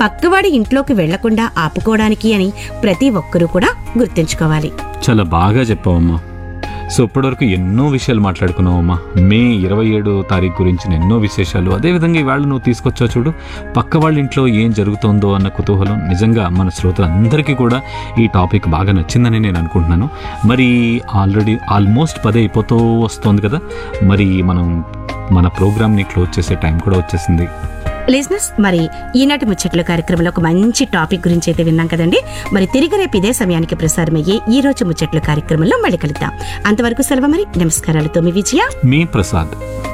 పక్కవాడి ఇంట్లోకి వెళ్లకుండా ఆపుకోవడానికి అని ప్రతి ఒక్కరూ కూడా గుర్తుంచుకోవాలి చాలా బాగా చెప్పావమ్మా సో ఇప్పటివరకు ఎన్నో విషయాలు మాట్లాడుకున్నావమ్మా మే ఇరవై ఏడో తారీఖు గురించిన ఎన్నో విశేషాలు అదేవిధంగా ఇవాళ నువ్వు తీసుకొచ్చావు చూడు పక్క వాళ్ళ ఇంట్లో ఏం జరుగుతోందో అన్న కుతూహలం నిజంగా మన శ్రోతలందరికీ కూడా ఈ టాపిక్ బాగా నచ్చిందని నేను అనుకుంటున్నాను మరి ఆల్రెడీ ఆల్మోస్ట్ పదే అయిపోతూ వస్తోంది కదా మరి మనం మన ప్రోగ్రామ్ని క్లోజ్ చేసే టైం కూడా వచ్చేసింది లిజినెస్ మరి ఈనాటి ముచ్చట్లు కార్యక్రమంలో ఒక మంచి టాపిక్ గురించి అయితే విన్నాం కదండి మరి తిరిగి రేపు ఇదే సమయానికి ప్రసారమయ్యే ఈ రోజు ముచ్చట్లు కార్యక్రమంలో మళ్ళీ కలుద్దాం అంతవరకు సెలవు మరి నమస్కారాలతో మీ విజయ మీ ప్రసాద్